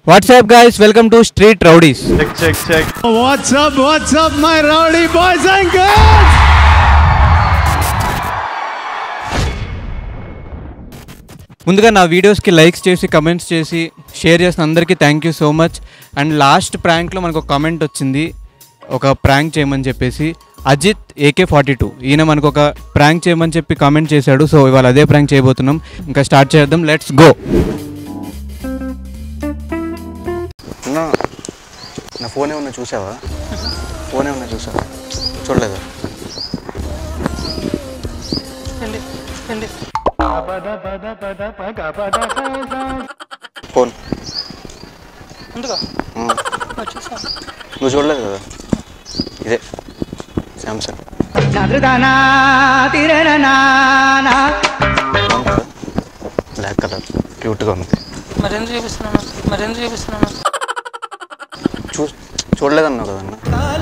WhatsApp guys welcome to street rowdies check check check What's up, what's up, my rowdy boys and girls? ముందుగా నా వీడియోస్కి likes చేసి comments చేసి share చేసిన అందరికీ thank you so much and last ప్రాంక్లో మనకు ఒక కామెంట్ వచ్చింది ఒక ప్రాంక్ చేయమని చెప్పేసి అజిత్ ఏకే ఫార్టీ టూ ఈయన మనకు ఒక ప్రాంక్ చేయమని చెప్పి కామెంట్ చేశాడు సో ఇవాళ అదే ప్రాంక్ చేయబోతున్నాం ఇంకా స్టార్ట్ చేద్దాం లెట్స్ గో అన్నా నా ఫోన్ ఏమన్నా చూసావా ఫోన్ ఏమన్నా చూసావా చూడలేదా ఫోన్ ఉమ్. నువ్వు చూడలేదు కదా ఇదే శాంసంగ్ బ్లాక్ కలర్ క్యూట్గా ఉంది మరెందుకు చూపిస్తున్నాను మరెందుకు చూపిస్తున్నాను చూ చూడలేదన్నావు కదన్నా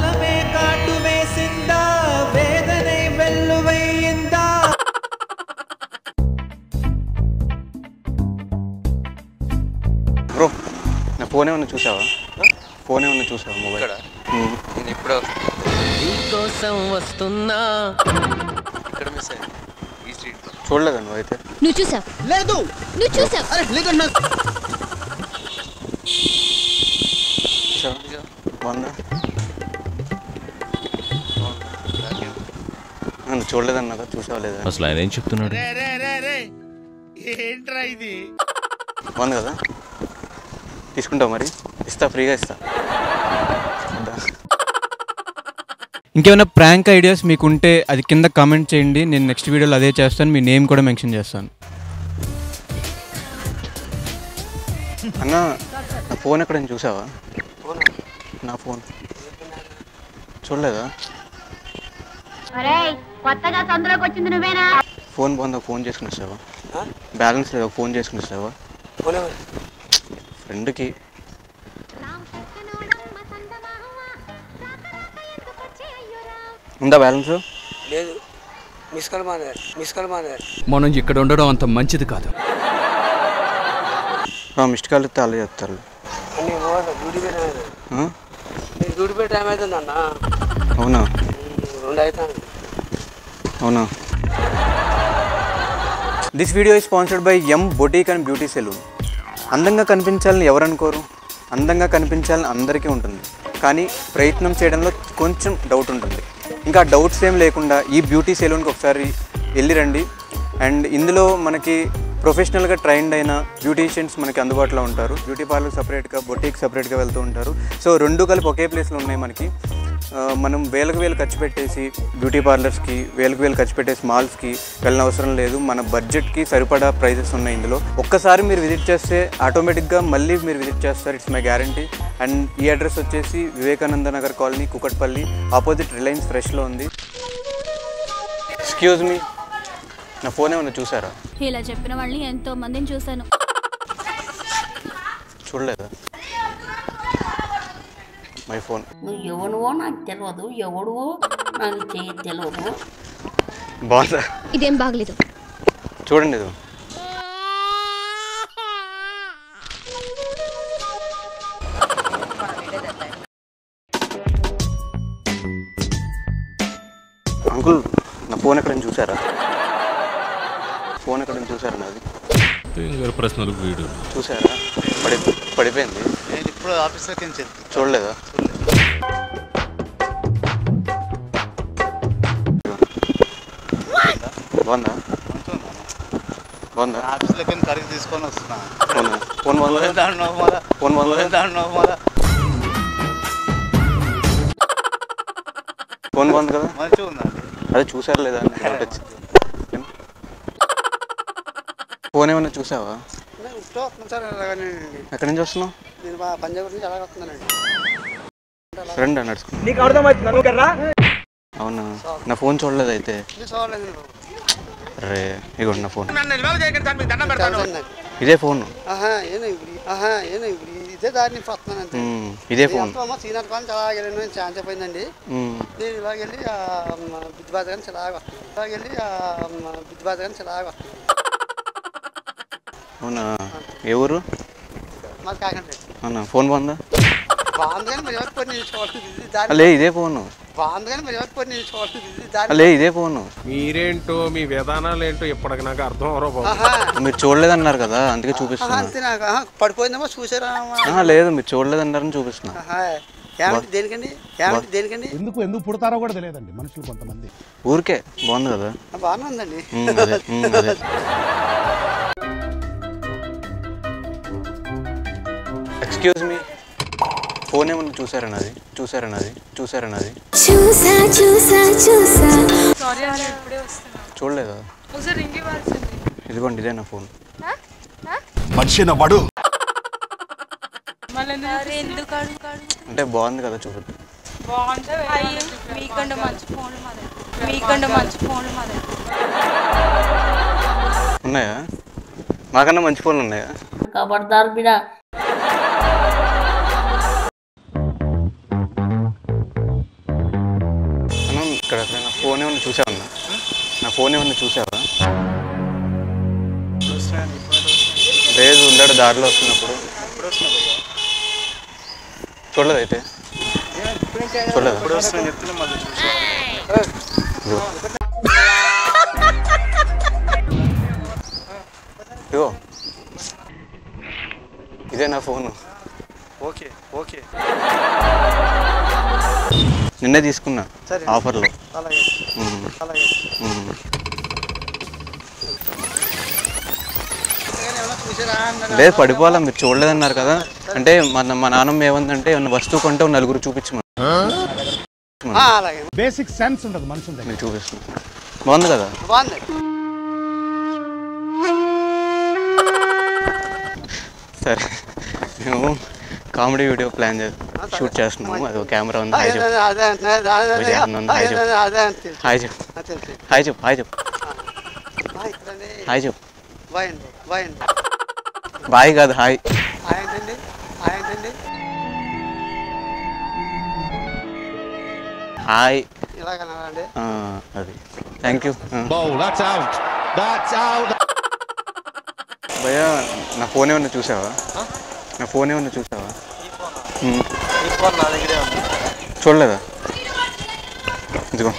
బ్రో నా ఫోన్ ఏమన్నా చూసావా ఫోన్ ఏమన్నా చూసావా మొబైల్ ఉమ్. నేను ఇప్పుడు నీకోసం వస్తున్నా ఇక్కడ మిస్ అయ్యింది ఈ స్ట్రీట్ లో చూడలేదా నువ్వు అయితే నువ్వు చూసావు లేదు నువ్వు చూసావు చూసావా బాగుందా ఆ, నువ్వు చూడలేదన్నా కదా చూసావా లేదా అసలు ఆయన ఏం చెప్తున్నాడు బాగుంది కదా తీసుకుంటావు మరి ఇస్తా ఫ్రీగా ఇస్తా వద్దా? ఇంకేమైనా ప్రాంక్ ఐడియాస్ మీకు ఉంటే అది కింద కామెంట్ చేయండి నేను నెక్స్ట్ వీడియోలో అదే చేస్తాను మీ నేమ్ కూడా మెన్షన్ చేస్తాను అన్న నా ఫోన్ ఎక్కడైనా చూసావా నా ఫోన్ చూడలేదా ఒరేయ్ కొత్తగా సందులోకి వచ్చింది నువ్వేనా ఫోన్ బాగుందా ఫోన్ చేసుకుని వస్తావా బ్యాలెన్స్ లేదా ఫోన్ చేసుకుని వస్తావా ఫ్రెండ్కి ఉందా బ్యాలెన్స్ లేదు మిస్ కాల్ మాదే మిస్ కాల్ మాదే మనం ఇక్కడ ఉండడం అంత మంచిది కాదు మిస్డ్ కాల్ ఇస్తే అలా చెప్తారు అన్ని పోవాలి డ్యూటీ పోయి టైం అవుతుంది ఆ? నేను డ్యూటీ పోయి టైం అవుతుంది అన్న అవునా రెండు అవుతాను అవునా this video is sponsored by M boutique and beauty salon అందంగా కనిపించాలని ఎవరు అనుకోరు అందంగా కనిపించాలని అందరికీ ఉంటుంది కానీ ప్రయత్నం చేయడంలో కొంచెం డౌట్ ఉంటుంది ఇంకా డౌట్స్ ఏం లేకుండా ఈ బ్యూటీ సెలూన్కి ఒకసారి వెళ్ళి రండి అండ్ ఇందులో మనకి ప్రొఫెషనల్గా ట్రైన్డ్ అయిన బ్యూటీషియన్స్ మనకి అందుబాటులో ఉంటారు బ్యూటీ పార్లర్ సపరేట్గా బొటీక్ సపరేట్గా వెళ్తూ ఉంటారు సో రెండు కలిపి ఒకే ప్లేస్లో ఉన్నాయి మనకి ఆ, మనం వేలకు వేలు ఖర్చు పెట్టేసి బ్యూటీ పార్లర్స్కి వేలకు వేలు ఖర్చు పెట్టేసి మాల్స్కి వెళ్ళిన అవసరం లేదు మన బడ్జెట్కి సరిపడా ప్రైజెస్ ఉన్నాయి ఇందులో ఒక్కసారి మీరు విజిట్ చేస్తే ఆటోమేటిక్గా మళ్ళీ మీరు విజిట్ చేస్తారు ఇట్స్ మై గ్యారంటీ అండ్ ఈ అడ్రస్ వచ్చేసి Vivekananda Nagar colony Kukatpally opposite Reliance ఫ్రెష్లో ఉంది ఎక్స్క్యూజ్ మీ నా ఫోన్ ఏమైనా చూసారా ఇలా చెప్పిన వాళ్ళని ఎంతో మందిని చూశాను చూడలేదా మై ఫోన్ నువ్వు ఎవడువో నాకు తెలియదు ఎవడువో నాకు చేయ తెలియదు బాగుందా ఇదేం బాగలేదు చూడండి ఇది అంకుల్ నా ఫోన్ ఎక్కడైనా చూసారా ఫోన్ ఎక్కడైనా చూసారా నాది గారి ప్రశ్నలకు వీడు చూసారా పడి పడిపోయింది నేను ఇప్పుడు ఆఫీస్లోకి ఏం చెప్తాను చూడలేదా బాగుందా బాగుందా ఆఫీస్లోకి కడిగి తీసుకొని వస్తున్నా బాగుందా ఫోన్ బాగుందా దాంట్లో మళ్ళా ఫోన్ బాగుందా దాంట్లో మళ్ళా ఫోన్ బాగుంది కదా మంచిగా ఉందండి అదే చూసారా లేదా అని డౌట్ వచ్చింది ఫోన్ ఏమన్నా చూసావా ఇంట్లో వస్తున్నాను సార్ అలాగనే ఎక్కడి నుంచి వస్తున్నావు నేను మా పంజాబ్ నుంచి అలాగే వస్తున్నానండి ఫ్రెండ్ నడుచుకున్నా అవునా నా ఫోన్ చూడలేదు అయితే ఇది చూడలేదు నేను. రే ఇగోండి నా ఫోన్ తెలుసండి. ఇదే ఫోన్ ఆహా ఏను ఇప్పుడు ఆహా ఏను ఇప్పుడు ఇదే దారి నుంచి వస్తున్నాను అంతే మ్మ్. ఇదే ఫోన్ అమ్మ సీనియర్ కాలం చాలా వెళ్ళాను ఛాన్స్ అయిపోయిందండి మ్మ్. నేను ఇలాగ వెళ్ళి బిద్దుబాద్ కానీ చాలా వస్తాను ఇలాగ వెళ్ళి బిద్దుబాద్ కానీ చాలా వస్తాను అవునా ఏ ఊరు మాది కాకినాడ అవునా ఫోన్ బాగుందా బాగుంది కానీ మరి ఎవరు కొన్ని చూడలేదు ఇది దాని లే ఇదే ఫోను బాగుంది కానీ మరి ఎవరు కొన్ని చూడలేదు ఇది దాని లే ఇదే ఫోను మీరేంటో మీ విధానాలు ఏంటో ఇప్పటికి నాకు అర్థం అవరో బాబు ఆహా, మీరు చూడలేదన్నారు కదా అందుకే ఆహా, చూపిస్తున్నా అంతే నాకు ఆహా, పడిపోయిందేమో చూసారా ఆహా, లేదు మీరు చూడలేదన్నారని చూపిస్తున్నా ఆహా, ఏమంటే దేనికండి ఏమంటే దేనికండి ఎందుకు ఎందుకు పుడతారో కూడా తెలియదండి మనుషులు కొంతమంది ఊరికే బాగుంది కదా ఆ, బాగానే ఉందండి ఉమ్, అదే ఉమ్, అదే ఎక్స్క్యూజ్ మీ ఫోన్ ఏమన్నా చూసారన్నది చూసారన్నది చూసారన్నది చూసా చూసా చూసా సారీ అని ఇప్పుడే వస్తున్నా చూడలేదా ఒకసారి రింగ్ ఇవ్వాల్సింది ఇదిగోండి ఇదే నా ఫోన్ మనిషి నవ్వడు మళ్ళీ ఎందుకు ఎందుకు అడుగు అంటే బాగుంది కదా చూడద్దు బాగుంటే మీకంటే మంచి ఫోన్లు మా దగ్గర మీకంటే మంచి ఫోన్లు మా దగ్గర ఉన్నాయా మాకన్నా మంచి ఫోన్లు ఉన్నాయా ఖబర్దార్ బిడా మనం ఇక్కడ ఎక్కడైనా ఫోన్ ఏమన్నా చూసావా నా ఫోన్ ఏమన్నా చూసావా లేదు ఉండాడు దారిలో వస్తున్నప్పుడు చూడలేదు అయితే చూడలేదు ఇప్పుడు వస్తున్నాను చెప్తున్నా మళ్ళీ ఇగో ఇదే నా ఫోను ఓకే ఓకే నిన్నే తీసుకున్నా సరే. ఆఫర్లో అలాగే ఉమ్, అలాగే ఉమ్. అందుకని ఏమన్నా చూసారా అన్నారు లేదు పడిపోవాలా మీరు చూడలేదన్నారు కదా అంటే మన మా నాన్నమ్మ ఏమందంటే ఏమన్నా వస్తువు కొంటే ఓ నలుగురు చూపించమని ఆ, అలాగే బేసిక్ సెన్స్ ఉండదు మనుషుల దగ్గర మీకు చూపిస్తున్నా బాగుంది కదా బాగుంది సరే మేము కామెడీ వీడియో ప్లాన్ చే షూట్ చేస్తున్నాము అది కెమెరా ఉంది హాయ్ చెప్పు అదే అంటున్నా, అదే అదే విజయ్ అన్న, హాయ్ చెప్పు. అదే అదే అంతే హాయ్ చెప్పు అంతే అంతే హాయ్ చెప్పు హాయ్ చెప్పు బాయ్ ఇక్కడండి హాయ్ చెప్పు బాయ్ అండి బాయ్ అండి బాయ్ కాదు హాయ్ హాయ్ ఏంటండి హాయ్ ఏంటండి హాయ్ ఇలాగన్నారండి ఆ, అది థ్యాంక్ యూ భయ్యా నా ఫోన్ ఏమన్నా చూసావా నా ఫోన్ ఏమన్నా చూసావా ఉమ్. ఈ ఫోన్ నా దగ్గరే ఉంది చూడలేదా ఇదిగో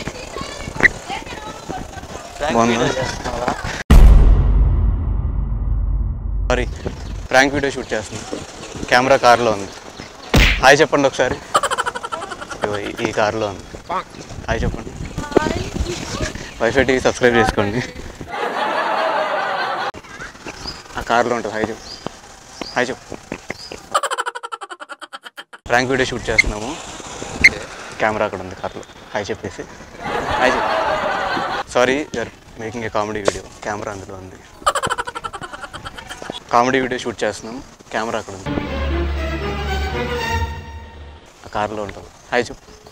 ప్రాంక్ బాగుందా? వీడియో చేస్తున్నావా సారీ ప్రాంక్ వీడియో షూట్ చేస్తున్నా కెమెరా కార్లో ఉంది హాయ్ చెప్పండి ఒకసారి ఇదిగో ఈ- ఈ కార్లో ఉంది హాయ్ చెప్పండి వైఫై టీవీ సబ్స్క్రైబ్ చేసుకోండి ఆ కార్లో ఉంటుంది హాయ్ చెప్పు హాయ్ చెప్పు ప్రాంక్ వీడియో షూట్ చేస్తున్నాము కెమెరా అక్కడ ఉంది కార్లో హాయ్ చెప్పేసి హాయ్ చెప్పు sorry you're making a comedy video camera అందులో ఉంది కామెడీ వీడియో షూట్ చేస్తున్నాం కెమెరా అక్కడ ఉంది ఆ కార్లో ఉంటుంది హాయ్ చెప్పు